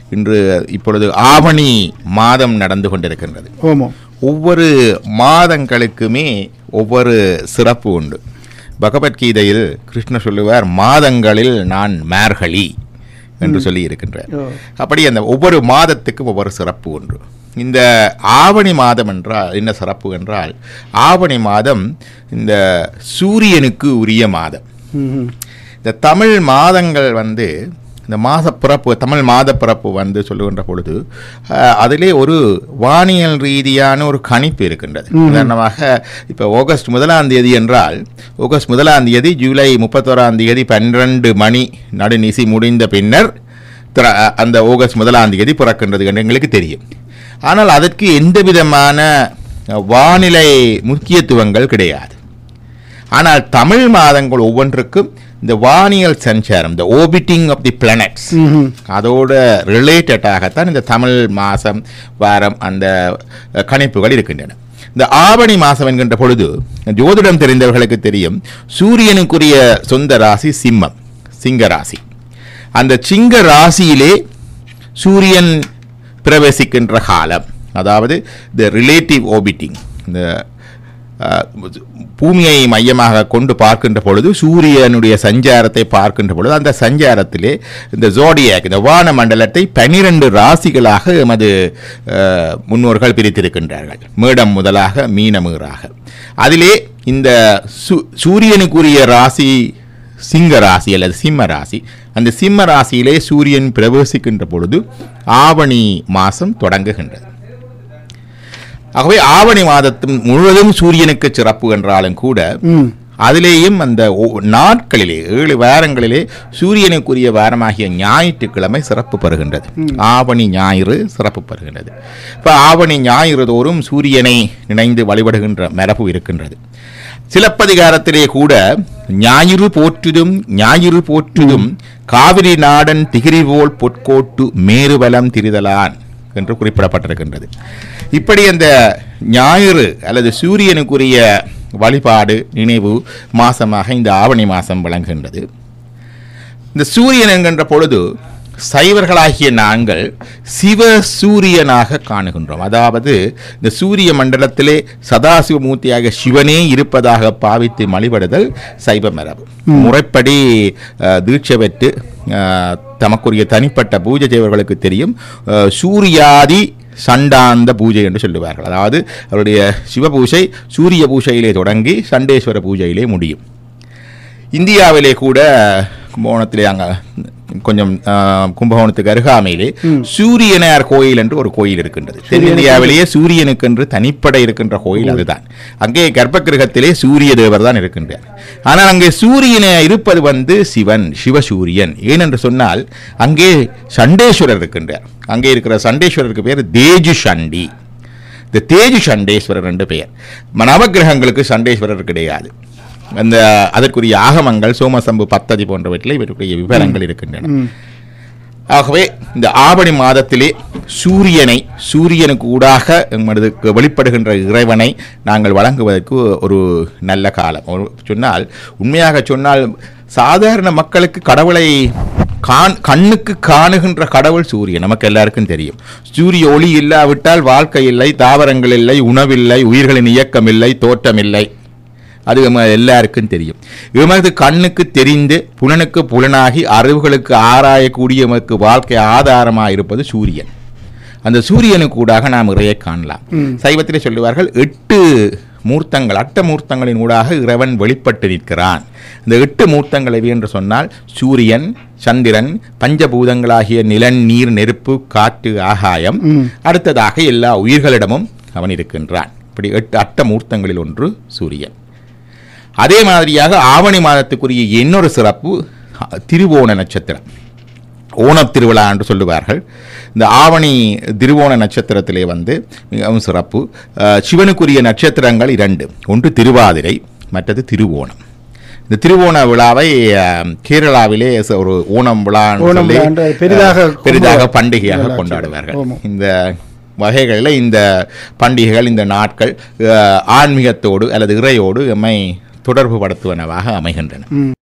இன்று இப்பொழுது ஆவணி மாதம் நடந்து கொண்டிருக்கின்றது ஓமோ ஒவ்வொரு மாதங்களுக்குமே ஒவ்வொரு சிறப்பு உண்டு பகவத்கீதையில் கிருஷ்ணர் சொல்லுவார் மாதங்களில் நான் மார்கழி என்று சொல்லி இருக்கின்றார் ஓ. அப்படி அந்த ஒவ்வொரு மாதத்துக்கும் ஒவ்வொரு சிறப்பு உண்டு இந்த ஆவணி மாதம் என்றால் என்ன சிறப்பு என்றால் ஆவணி மாதம் இந்த சூரியனுக்கு உரிய மாதம் ம் இந்த தமிழ் மாதங்கள் வந்து இந்த மாத பிறப்பு தமிழ் மாத பிறப்பு வந்து சொல்லுகின்ற பொழுது அஹ், அதிலே ஒரு வானியல் ரீதியான ஒரு கணிப்பு இருக்கின்றது உதாரணமாக இப்போ ஆகஸ்ட் முதலாம் தேதி என்றால் ஆகஸ்ட் முதலாம் தேதி ஜூலை முப்பத்தோராம் தேதி பன்னிரண்டு மணி நடுநிசி முடிந்த பின்னர் திற- அந்த ஆகஸ்ட் முதலாம் தேதி பிறக்கின்றது என்று எங்களுக்கு தெரியும் ஆனால் அதற்கு எந்த விதமான அஹ், வானிலை முக்கியத்துவங்கள் கிடையாது ஆனால் தமிழ் மாதங்கள் ஒவ்வொன்றுக்கும் இந்த வானியல் சஞ்சாரம் இந்த ஓபிட்டிங் ஆஃப் தி பிளானட்ஸ் ம்ஹும். அதோட ரிலேட்டடாகத்தான் இந்த தமிழ் மாதம் வாரம் அந்த அஹ், கணிப்புகள் இருக்கின்றன இந்த ஆவணி மாதம் என்கின்ற பொழுது ஜோதிடம் தெரிந்தவர்களுக்கு தெரியும் சூரியனுக்குரிய சொந்த ராசி சிம்மம் சிங்க ராசி அந்த சிங்க ராசியிலே சூரியன் பிரவேசிக்கின்ற காலம் அதாவது த ரிலேட்டிவ் ஓபிட்டிங் இந்த அஹ், பூமியை மையமாக கொண்டு பார்க்கின்ற பொழுது சூரியனுடைய சஞ்சாரத்தை பார்க்கின்ற பொழுது அந்த சஞ்சாரத்திலே இந்த ஜோடியாக் இந்த வான மண்டலத்தை பனிரெண்டு ராசிகளாக எமது அஹ், முன்னோர்கள் பிரித்திருக்கின்றார்கள் மேடம் முதலாக மீனமீறாக அதிலே இந்த சு- சூரியனுக்குரிய ராசி சிங்க ராசி அல்லது சிம்ம ராசி அந்த சிம்ம ராசியிலே சூரியன் பிரவேசிக்கின்ற பொழுது ஆவணி மாதம் தொடங்குகின்றது ஆகவே ஆவணி மாதத்தின் முழுவதும் சூரியனுக்கு சிறப்பு என்றாலும் கூட ம் அதிலேயும் அந்த ஒ- நாட்களிலே ஏழு வாரங்களிலே சூரியனுக்குரிய வாரமாகிய ஞாயிற்றுக்கிழமை சிறப்பு பெறுகின்றது ஆவணி ஞாயிறு சிறப்பு பெறுகின்றது இப்போ ஆவணி ஞாயிறு தோறும் சூரியனை நினைந்து வழிபடுகின்ற மரபு இருக்கின்றது சிலப்பதிகாரத்திலே கூட ஞாயிறு போற்றுதும் ஞாயிறு போற்றுதும் காவிரி நாடன் திகிரி போல் பொற்கோட்டு மேருவலம் திரிதலான் என்று குறிப்பிடப்பட்டிருக்கின்றது இப்படி அந்த ஞாயிறு அல்லது சூரியனுக்குரிய வழிபாடு நினைவு மாசமாக இந்த ஆவணி மாசம் விளங்குகின்றது இந்த சூரியன் என்கின்ற பொழுது சைவர்களாகிய நாங்கள் சிவ சூரியனாக காணுகின்றோம் அதாவது இந்த சூரிய மண்டலத்திலே சதாசிவமூர்த்தியாக சிவனே இருப்பதாக பாவித்து வழிபடுதல் சைவ மரபு முறைப்படி அஹ், தீட்சை பெற்று அஹ், தமக்குரிய தனிப்பட்ட பூஜை செய்வர்களுக்கு தெரியும் அஹ், சூரியாதி சண்டாந்த பூஜை என்று சொல்லுவார்கள் அதாவது அவருடைய சிவ பூஜை சூரிய பூஜையிலே தொடங்கி சண்டேஸ்வர பூஜையிலே முடியும் இந்தியாவிலே கூட கும்பகோணத்திலே அங்கே கொஞ்சம் ஆ, கும்பகோணத்துக்கு அருகாமையிலே சூரியனார் கோயில் என்று ஒரு கோயில் இருக்கின்றது தென்னிந்தியாவிலேயே சூரியனுக்கென்று தனிப்பட இருக்கின்ற கோயில் அதுதான் அங்கே கர்ப்பகிரகத்திலே சூரிய தேவர் தான் இருக்கின்றார் ஆனால் அங்கே சூரியனை இருப்பது வந்து சிவன் சிவசூரியன் ஏனென்று சொன்னால் அங்கே சண்டேஸ்வரர் இருக்கின்றார் அங்கே இருக்கிற சண்டேஸ்வரருக்கு பேர் தேஜு சண்டி இந்த தேஜு சண்டேஸ்வரர் என்று பெயர் நவகிரகங்களுக்கு சண்டேஸ்வரர் கிடையாது அந்த அதற்குரிய ஆகமங்கள் சோமசம்பு பத்ததி போன்றவற்றில் இவற்றுடைய விவரங்கள் இருக்கின்றன ஆகவே இந்த ஆவணி மாதத்திலே சூரியனை சூரியனுக்கு ஊடாக எமதுக்கு வெளிப்படுகின்ற இறைவனை நாங்கள் வழங்குவதற்கு ஒரு நல்ல காலம் ஒரு சொன்னால் உண்மையாக சொன்னால் சாதாரண மக்களுக்கு கடவுளை காண் கண்ணுக்கு காணுகின்ற கடவுள் சூரியன் நமக்கு எல்லாருக்கும் தெரியும் சூரிய ஒளி இல்லாவிட்டால் வாழ்க்கை இல்லை தாவரங்கள் இல்லை உணவில்லை உயிர்களின் இயக்கம் இல்லை தோற்றம் இல்லை அது நம்ம எல்லாருக்கும் தெரியும் எமது கண்ணுக்கு தெரிந்து புலனுக்கு புலனாகி அறிவுகளுக்கு ஆராயக்கூடிய எமக்கு வாழ்க்கை ஆதாரமாக இருப்பது சூரியன் அந்த சூரியனுக்கு ஊடாக நாம் இறையை காணலாம் சைவத்திலே சொல்லுவார்கள் எட்டு மூர்த்தங்கள் அட்ட மூர்த்தங்களின் ஊடாக இறைவன் வெளிப்பட்டு நிற்கிறான் இந்த எட்டு மூர்த்தங்கள் எவை என்று சொன்னால் சூரியன் சந்திரன் பஞ்சபூதங்களாகிய நிலன் நீர் நெருப்பு காற்று ஆகாயம் அடுத்ததாக எல்லா உயிர்களிடமும் அவன் இருக்கின்றான் இப்படி எட்டு அட்ட மூர்த்தங்களில் ஒன்று சூரியன் அதே மாதிரியாக ஆவணி மாதத்துக்குரிய இன்னொரு சிறப்பு அ, திருவோண நட்சத்திரம் ஓணத் திருவிழா என்று சொல்லுவார்கள் இந்த ஆவணி திருவோண நட்சத்திரத்திலே வந்து மிகவும் சிறப்பு அ, சிவனுக்குரிய நட்சத்திரங்கள் இரண்டு ஒன்று திருவாதிரை மற்றது திருவோணம் இந்த திருவோண விழாவை அ, கேரளாவிலே ச- ஒரு ஓணம் விழா ஓணம் விழா என்று பெரிதாக பெரிதாக கொண்டாடு- பண்டிகையாக கொண்டாடுவார்கள். கொண்டாடுவார்கள் ஆமாம். இந்த வகைகளில் இந்த பண்டிகைகள் இந்த நாட்கள் அஹ், ஆன்மீகத்தோடு அல்லது இறையோடு எம்மை தொடர்பு படுத்துவனவாக அமைகின்றன